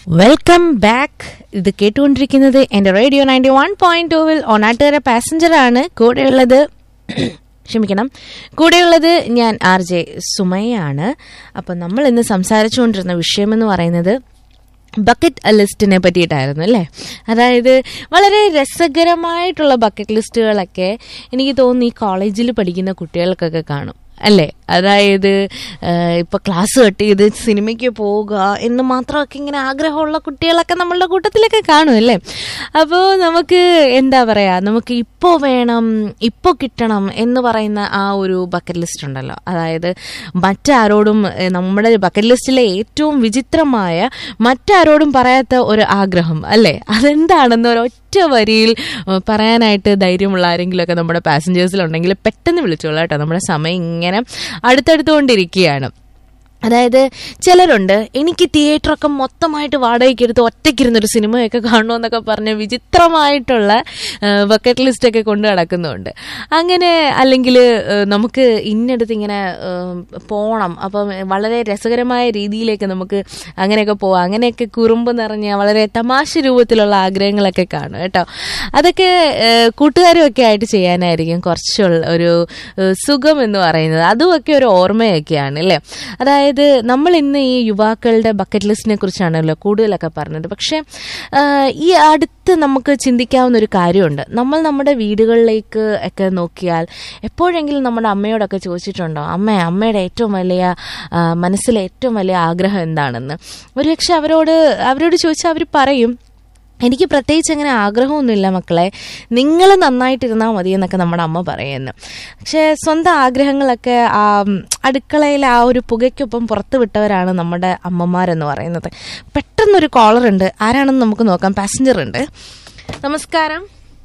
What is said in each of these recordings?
Welcome back ഇത് കേട്ടുകൊണ്ടിരിക്കുന്നത് എൻ്റെ റേഡിയോ നയൻറ്റി വൺ പോയിന്റ് ടൂവിൽ ഒനാട്ടുകര പാസഞ്ചറാണ് കൂടെയുള്ളത് ക്ഷമിക്കണം കൂടെയുള്ളത് ഞാൻ ആർ ജെ സുമയാണ് അപ്പം നമ്മൾ ഇന്ന് സംസാരിച്ചുകൊണ്ടിരുന്ന വിഷയമെന്ന് പറയുന്നത് ബക്കറ്റ് ലിസ്റ്റിനെ പറ്റിയിട്ടായിരുന്നു അല്ലേ അതായത് വളരെ രസകരമായിട്ടുള്ള ബക്കറ്റ് ലിസ്റ്റുകളൊക്കെ എനിക്ക് തോന്നുന്നു ഈ കോളേജിൽ പഠിക്കുന്ന കുട്ടികൾക്കൊക്കെ കാണും അല്ലേ അതായത് ഇപ്പോൾ ക്ലാസ് കട്ട് ചെയ്ത് സിനിമയ്ക്ക് പോവുക എന്ന് മാത്രമൊക്കെ ഇങ്ങനെ ആഗ്രഹമുള്ള കുട്ടികളൊക്കെ നമ്മളുടെ കൂട്ടത്തിലൊക്കെ കാണും അല്ലേ അപ്പോൾ നമുക്ക് എന്താ പറയുക നമുക്ക് ഇപ്പോൾ വേണം ഇപ്പോൾ കിട്ടണം എന്ന് പറയുന്ന ആ ഒരു ബക്കറ്റ് ലിസ്റ്റ് ഉണ്ടല്ലോ അതായത് മറ്റാരോടും ഏഹ്, നമ്മുടെ ബക്കറ്റ് ലിസ്റ്റിലെ ഏറ്റവും വിചിത്രമായ മറ്റാരോടും പറയാത്ത ഒരു ആഗ്രഹം അല്ലേ അതെന്താണെന്ന് ഒരൊറ്റ വരിയിൽ ഏഹ്, പറയാനായിട്ട് ധൈര്യമുള്ള ആരെങ്കിലുമൊക്കെ നമ്മുടെ പാസഞ്ചേഴ്സിലുണ്ടെങ്കിൽ പെട്ടെന്ന് വിളിച്ചോളാം കേട്ടോ നമ്മുടെ സമയം ഇങ്ങനെ അടുത്തടുത്തുകൊണ്ടിരിക്കുകയാണ് അതായത് ചിലരുണ്ട് എനിക്ക് തിയേറ്ററൊക്കെ മൊത്തമായിട്ട് വാടകയ്ക്ക് എടുത്ത് ഒറ്റയ്ക്കിരുന്നൊരു സിനിമയൊക്കെ കാണണമെന്നൊക്കെ പറഞ്ഞ് വിചിത്രമായിട്ടുള്ള ബക്കറ്റ് ലിസ്റ്റൊക്കെ കൊണ്ട് നടക്കുന്നുണ്ട് അങ്ങനെ അല്ലെങ്കിൽ നമുക്ക് ഇന്നടുത്ത് ഇങ്ങനെ ഏഹ്, പോണം അപ്പം വളരെ രസകരമായ രീതിയിലേക്ക് നമുക്ക് അങ്ങനെയൊക്കെ പോവാം അങ്ങനെയൊക്കെ കുറുമ്പ് നിറഞ്ഞ വളരെ തമാശ രൂപത്തിലുള്ള ആഗ്രഹങ്ങളൊക്കെ കാണും കേട്ടോ അതൊക്കെ ഏഹ്, കൂട്ടുകാരുമൊക്കെ ആയിട്ട് ചെയ്യാനായിരിക്കും കുറച്ചുള്ള ഒരു ഏഹ്, സുഖം എന്ന് പറയുന്നത് അതുമൊക്കെ ഒരു ഓർമ്മയൊക്കെയാണ് അല്ലേ അതായത് നമ്മൾ ഇന്ന് ഈ യുവാക്കളുടെ ബക്കറ്റ് ലിസ്റ്റിനെ കുറിച്ചാണല്ലോ കൂടുതലൊക്കെ പറഞ്ഞത് പക്ഷേ ആ, ഈ അടുത്ത് നമുക്ക് ചിന്തിക്കാവുന്ന ഒരു കാര്യമുണ്ട് നമ്മൾ നമ്മുടെ വീടുകളിലേക്ക് ഒക്കെ നോക്കിയാൽ എപ്പോഴെങ്കിലും നമ്മുടെ അമ്മയോടൊക്കെ ചോദിച്ചിട്ടുണ്ടോ അമ്മ അമ്മയുടെ ഏറ്റവും വലിയ ആ, മനസ്സിലെ ഏറ്റവും വലിയ ആഗ്രഹം എന്താണെന്ന് ഒരുപക്ഷെ അവരോട് അവരോട് ചോദിച്ചാൽ അവർ പറയും എനിക്ക് പ്രത്യേകിച്ച് അങ്ങനെ ആഗ്രഹമൊന്നുമില്ല മക്കളെ നിങ്ങൾ നന്നായിട്ടിരുന്നാൽ മതി എന്നൊക്കെ നമ്മുടെ അമ്മ പറയുന്നു പക്ഷേ സ്വന്തം ആഗ്രഹങ്ങളൊക്കെ ആ ഉം, അടുക്കളയിലെ ആ ഒരു പുകയ്ക്കൊപ്പം പുറത്ത് വിട്ടവരാണ് നമ്മുടെ അമ്മമാരെന്ന് പറയുന്നത് പെട്ടെന്നൊരു കോളർ ഉണ്ട് ആരാണെന്ന് നമുക്ക് നോക്കാം പാസഞ്ചർ ഉണ്ട് നമസ്കാരം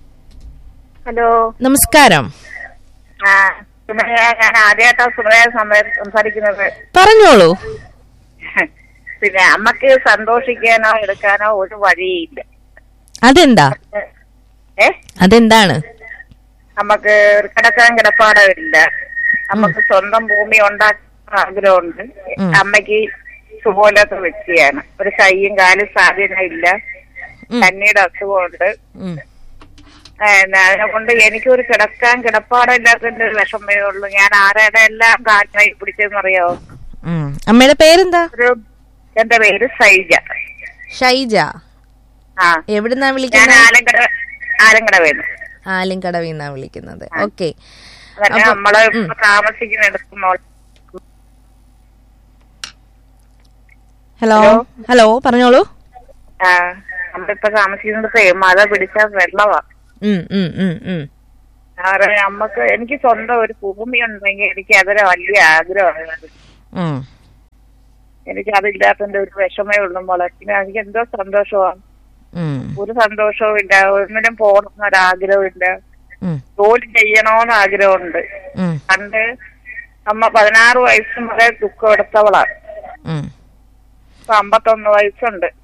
ഹലോ നമസ്കാരം ആ സുമയ ഞാൻ ആദ്യമായിട്ടാണ് സുമയ സമയം സംസാരിക്കുന്നത് പറഞ്ഞോളൂ പിന്നെ അമ്മക്ക് സന്തോഷിക്കാനോ എടുക്കാനോ ഒരു വഴിയില്ല അതെന്താ ഏ അതെന്താണ് നമുക്ക് കിടക്കാൻ കിടപ്പാടമില്ല നമുക്ക് സ്വന്തം ഭൂമി ഉണ്ടാക്കാൻ ആഗ്രഹമുണ്ട് ഉം. അമ്മയ്ക്ക് സുപോലത്തെ വ്യക്തിയാണ് ഒരു കൈയും കാലും സ്വാധീനം ഇല്ല ഉം. കന്നിയുടെ അസുഖമുണ്ട് ഉം. ആ, എന്നാ, അതുകൊണ്ട് എനിക്കൊരു കിടക്കാൻ കിടപ്പാടില്ലാത്തതിന്റെ ഒരു വിഷമേ ഉള്ളൂ ഞാൻ ആരുടെ എല്ലാം കാറ്റായി പിടിച്ചെന്നറിയാവോ ഉം. അമ്മയുടെ പേരെന്താ ഒരു എന്റെ പേര് സൈജ ഷൈജ ആ എവിടുന്നാ ഞാൻ വിളിക്കുന്നത് ആലങ്കട ആലങ്കട വേണം ആലിൻകടവിന്നാ വിളിക്കുന്നത് ഓക്കെ അതന്നെ അപ്പൊ- നമ്മള് ഉം. ഇപ്പൊ താമസിക്കുന്നിടത്ത് നോ- ഹലോ ഹലോ. ഹലോ പറഞ്ഞോളൂ ആ നമ്മളിപ്പോ താമസിക്കുന്നിടത്ത് മഴ പിടിച്ച വെള്ളമാ ഉം, ഉം, ഉം, ഉം. അവരെ നമ്മക്ക് എനിക്ക് സ്വന്തം ഒരു ഭൂമി ഉണ്ടെങ്കിൽ എനിക്ക് അതൊരു വലിയ ആഗ്രഹമാണ് ഉം. എനിക്ക് അതില്ലാത്തതിന്റെ ഒരു വിഷമേ ഉള്ളൂ മോളെ പിന്നെ എനിക്ക് എന്തോ സന്തോഷമാണ് ഉം, ഒരു സന്തോഷവും ഇല്ല ഒന്നിനും പോകണമെന്നൊരാഗ്രഹവും ഇല്ല ഉം, ജോലി ചെയ്യണോന്ന് ആഗ്രഹമുണ്ട് ഉം, പണ്ട് അമ്മ പതിനാറ് വയസ്സ് മുതൽ ദുഃഖം എടുത്തവളാണ് ഉം. ഇപ്പൊ അമ്പത്തൊന്ന് വയസ്സുണ്ട്